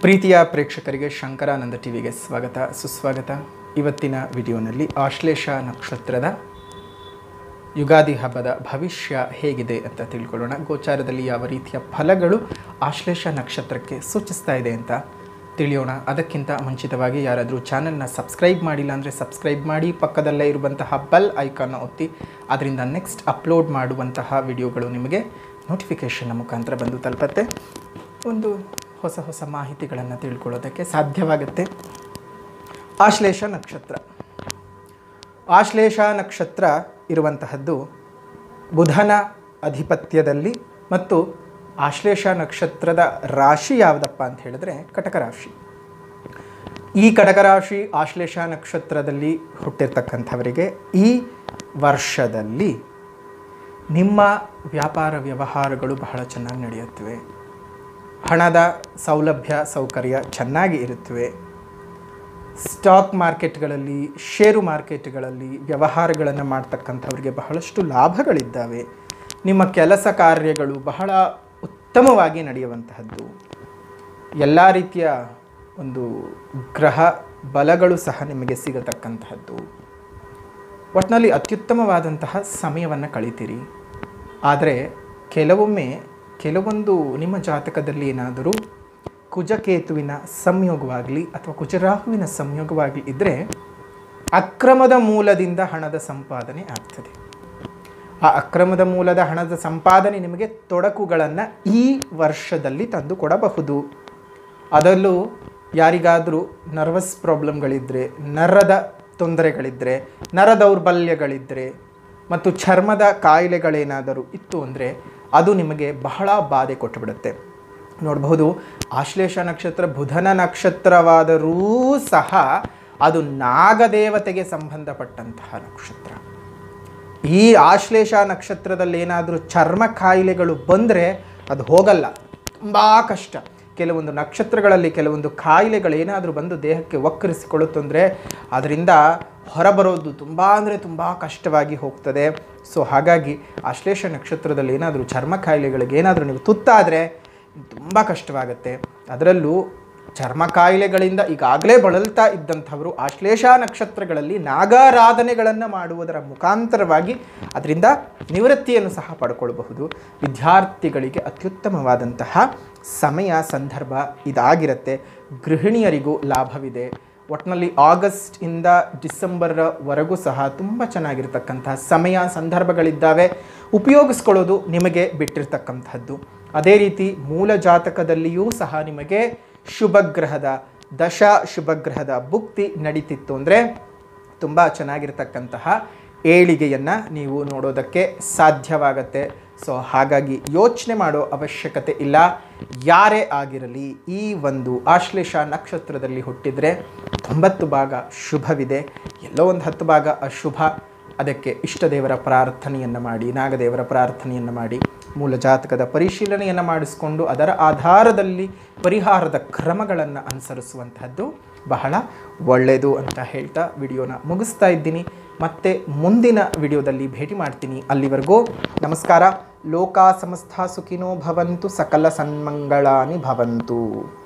ಪ್ರೀತಿಯ ಪ್ರೇಕ್ಷಕರಿಗೆ ಶಂಕರಾನಂದ ಟಿವಿಗೆ ಸ್ವಾಗತ ಸುಸ್ವಾಗತ ಇವತ್ತಿನ ವಿಡಿಯೋನಲ್ಲಿ ಆಶ್ಲೇಷ ನಕ್ಷತ್ರದ ಯುಗಾದಿ ಹಬ್ಬದ ಭವಿಷ್ಯ ಹೇಗಿದೆ ಅಂತ ತಿಳ್ಕೊಳ್ಳೋಣ ಗೋಚಾರದಲ್ಲಿ ಯಾವ ರೀತಿಯ ಫಲಗಳು ಆಶ್ಲೇಷ ನಕ್ಷತ್ರಕ್ಕೆ ಸೂಚಿಸ್ತಾ ಇದೆ ಅಂತ ತಿಳಿಯೋಣ ಅದಕ್ಕಿಂತ ಮುಂಚಿತವಾಗಿ ಯಾರಾದರೂ ಚಾನಲ್ನ ಸಬ್ಸ್ಕ್ರೈಬ್ ಮಾಡಿಲ್ಲ ಅಂದರೆ ಸಬ್ಸ್ಕ್ರೈಬ್ ಮಾಡಿ ಪಕ್ಕದಲ್ಲೇ ಇರುವಂತಹ ಬೆಲ್ ಐಕಾನ್ನ ಒತ್ತಿ ಅದರಿಂದ ನೆಕ್ಸ್ಟ್ ಅಪ್ಲೋಡ್ ಮಾಡುವಂತಹ ವಿಡಿಯೋಗಳು ನಿಮಗೆ ನೋಟಿಫಿಕೇಷನ್ನ ಮುಖಾಂತರ ಬಂದು ತಲುಪತ್ತೆ ಒಂದು ಹೊಸ ಹೊಸ ಮಾಹಿತಿಗಳನ್ನು ತಿಳ್ಕೊಳ್ಳೋದಕ್ಕೆ ಸಾಧ್ಯವಾಗುತ್ತೆ ಆಶ್ಲೇಷ ನಕ್ಷತ್ರ ಆಶ್ಲೇಷ ನಕ್ಷತ್ರ ಇರುವಂತಹದ್ದು ಬುಧನ ಅಧಿಪತ್ಯದಲ್ಲಿ ಮತ್ತು ಆಶ್ಲೇಷ ನಕ್ಷತ್ರದ ರಾಶಿ ಯಾವುದಪ್ಪ ಅಂತ ಹೇಳಿದ್ರೆ ಕಟಕ ರಾಶಿ ಈ ಕಟಕ ರಾಶಿ ಆಶ್ಲೇಷ ನಕ್ಷತ್ರದಲ್ಲಿ ಹುಟ್ಟಿರ್ತಕ್ಕಂಥವರಿಗೆ ಈ ವರ್ಷದಲ್ಲಿ ನಿಮ್ಮ ವ್ಯಾಪಾರ ವ್ಯವಹಾರಗಳು ಬಹಳ ಚೆನ್ನಾಗಿ ನಡೆಯುತ್ತವೆ ಹಣದ ಸೌಲಭ್ಯ ಸೌಕರ್ಯ ಚೆನ್ನಾಗಿ ಇರುತ್ತವೆ ಸ್ಟಾಕ್ ಮಾರ್ಕೆಟ್ಗಳಲ್ಲಿ ಷೇರು ಮಾರ್ಕೆಟ್ಗಳಲ್ಲಿ ವ್ಯವಹಾರಗಳನ್ನು ಮಾಡ್ತಕ್ಕಂಥವ್ರಿಗೆ ಬಹಳಷ್ಟು ಲಾಭಗಳಿದ್ದಾವೆ ನಿಮ್ಮ ಕೆಲಸ ಕಾರ್ಯಗಳು ಬಹಳ ಉತ್ತಮವಾಗಿ ನಡೆಯುವಂತಹದ್ದು ಎಲ್ಲ ರೀತಿಯ ಒಂದು ಗ್ರಹ ಬಲಗಳು ಸಹ ನಿಮಗೆ ಸಿಗತಕ್ಕಂತಹದ್ದು ಒಟ್ಟಿನಲ್ಲಿ ಅತ್ಯುತ್ತಮವಾದಂತಹ ಸಮಯವನ್ನು ಕಳಿತೀರಿ ಆದರೆ ಕೆಲವೊಮ್ಮೆ ಕೆಲವೊಂದು ನಿಮ್ಮ ಜಾತಕದಲ್ಲಿ ಏನಾದರೂ ಕುಜಕೇತುವಿನ ಸಂಯೋಗವಾಗಲಿ ಅಥವಾ ಕುಜರಾಹುವಿನ ಸಂಯೋಗವಾಗಲಿ ಇದ್ದರೆ ಅಕ್ರಮದ ಮೂಲದಿಂದ ಹಣದ ಸಂಪಾದನೆ ಆಗ್ತದೆ ಆ ಅಕ್ರಮದ ಮೂಲದ ಹಣದ ಸಂಪಾದನೆ ನಿಮಗೆ ತೊಡಕುಗಳನ್ನು ಈ ವರ್ಷದಲ್ಲಿ ತಂದು ಕೊಡಬಹುದು ಅದರಲ್ಲೂ ಯಾರಿಗಾದರೂ ನರ್ವಸ್ ಪ್ರಾಬ್ಲಮ್ಗಳಿದ್ದರೆ ನರದ ತೊಂದರೆಗಳಿದ್ದರೆ ನರ ದೌರ್ಬಲ್ಯಗಳಿದ್ದರೆ ಮತ್ತು ಚರ್ಮದ ಕಾಯಿಲೆಗಳೇನಾದರೂ ಇತ್ತು ಅಂದರೆ ಅದು ನಿಮಗೆ ಬಹಳ ಬಾಧೆ ಕೊಟ್ಟುಬಿಡುತ್ತೆ ನೋಡಬಹುದು ಆಶ್ಲೇಷ ನಕ್ಷತ್ರ ಬುಧನ ನಕ್ಷತ್ರವಾದರೂ ಸಹ ಅದು ನಾಗದೇವತೆಗೆ ಸಂಬಂಧಪಟ್ಟಂತಹ ನಕ್ಷತ್ರ ಈ ಆಶ್ಲೇಷ ನಕ್ಷತ್ರದಲ್ಲಿ ಏನಾದರೂ ಚರ್ಮ ಕಾಯಿಲೆಗಳು ಬಂದರೆ ಅದು ಹೋಗಲ್ಲ ತುಂಬ ಕಷ್ಟ ಕೆಲವೊಂದು ನಕ್ಷತ್ರಗಳಲ್ಲಿ ಕೆಲವೊಂದು ಕಾಯಿಲೆಗಳು ಏನಾದರೂ ಬಂದು ದೇಹಕ್ಕೆ ವಕ್ಕರಿಸಿಕೊಳ್ಳುತ್ತಂದರೆ ಅದರಿಂದ ಹೊರಬರೋದು ತುಂಬ ಅಂದರೆ ತುಂಬ ಕಷ್ಟವಾಗಿ ಹೋಗ್ತದೆ ಸೊ ಹಾಗಾಗಿ ಆಶ್ಲೇಷ ನಕ್ಷತ್ರದಲ್ಲಿ ಏನಾದರೂ ಚರ್ಮ ಕಾಯಿಲೆಗಳಿಗೆ ಏನಾದರೂ ನೀವು ತುತ್ತಾದರೆ ತುಂಬ ಕಷ್ಟವಾಗುತ್ತೆ ಅದರಲ್ಲೂ ಚರ್ಮ ಕಾಯಿಲೆಗಳಿಂದ ಈಗಾಗಲೇ ಬಳಲ್ತಾ ಇದ್ದಂಥವರು ಆಶ್ಲೇಷ ನಕ್ಷತ್ರಗಳಲ್ಲಿ ನಾಗಾರಾಧನೆಗಳನ್ನು ಮಾಡುವುದರ ಮುಖಾಂತರವಾಗಿ ಅದರಿಂದ ನಿವೃತ್ತಿಯನ್ನು ಸಹ ಪಡ್ಕೊಳ್ಬಹುದು ವಿದ್ಯಾರ್ಥಿಗಳಿಗೆ ಅತ್ಯುತ್ತಮವಾದಂತಹ ಸಮಯ ಸಂದರ್ಭ ಇದಾಗಿರುತ್ತೆ ಗೃಹಿಣಿಯರಿಗೂ ಲಾಭವಿದೆ ಒಟ್ಟಿನಲ್ಲಿ ಆಗಸ್ಟ್ ಇಂದ ಡಿಸೆಂಬರ್ವರೆಗೂ ಸಹ ತುಂಬ ಚೆನ್ನಾಗಿರ್ತಕ್ಕಂತಹ ಸಮಯ ಸಂದರ್ಭಗಳಿದ್ದಾವೆ ಉಪಯೋಗಿಸ್ಕೊಳ್ಳೋದು ನಿಮಗೆ ಬಿಟ್ಟಿರ್ತಕ್ಕಂಥದ್ದು ಅದೇ ರೀತಿ ಮೂಲ ಜಾತಕದಲ್ಲಿಯೂ ಸಹ ನಿಮಗೆ ಶುಭಗ್ರಹದ ದಶ ಶುಭಗ್ರಹದ ಭುಕ್ತಿ ನಡೀತಿತ್ತು ಅಂದರೆ ತುಂಬ ಚೆನ್ನಾಗಿರ್ತಕ್ಕಂತಹ ಏಳಿಗೆಯನ್ನು ನೀವು ನೋಡೋದಕ್ಕೆ ಸಾಧ್ಯವಾಗತ್ತೆ ಸೊ ಹಾಗಾಗಿ ಯೋಚನೆ ಮಾಡೋ ಅವಶ್ಯಕತೆ ಇಲ್ಲ ಯಾರೇ ಆಗಿರಲಿ ಈ ಒಂದು ಆಶ್ಲೇಷ ನಕ್ಷತ್ರದಲ್ಲಿ ಹುಟ್ಟಿದರೆ ತೊಂಬತ್ತು ಭಾಗ ಶುಭವಿದೆ ಎಲ್ಲೋ ಒಂದು ಹತ್ತು ಭಾಗ ಅಶುಭ ಅದಕ್ಕೆ ಇಷ್ಟದೇವರ ಪ್ರಾರ್ಥನೆಯನ್ನು ಮಾಡಿ ನಾಗದೇವರ ಪ್ರಾರ್ಥನೆಯನ್ನು ಮಾಡಿ ಮೂಲ ಜಾತಕದ ಪರಿಶೀಲನೆಯನ್ನು ಮಾಡಿಸಿಕೊಂಡು ಅದರ ಆಧಾರದಲ್ಲಿ ಪರಿಹಾರದ ಕ್ರಮಗಳನ್ನು ಅನುಸರಿಸುವಂತಹದ್ದು ಬಹಳ ಒಳ್ಳೆಯದು ಅಂತ ಹೇಳ್ತಾ ವಿಡಿಯೋನ ಮುಗಿಸ್ತಾ ಇದ್ದೀನಿ ಮತ್ತೆ ಮುಂದಿನ ವಿಡಿಯೋದಲ್ಲಿ ಭೇಟಿ ಮಾಡ್ತೀನಿ ಅಲ್ಲಿವರೆಗೂ ನಮಸ್ಕಾರ ಲೋಕ ಸಮಸ್ತ ಸುಖಿನೋ ಭವಂತು ಸಕಲ ಸನ್ಮಂಗಳಾನಿ ಭವಂತು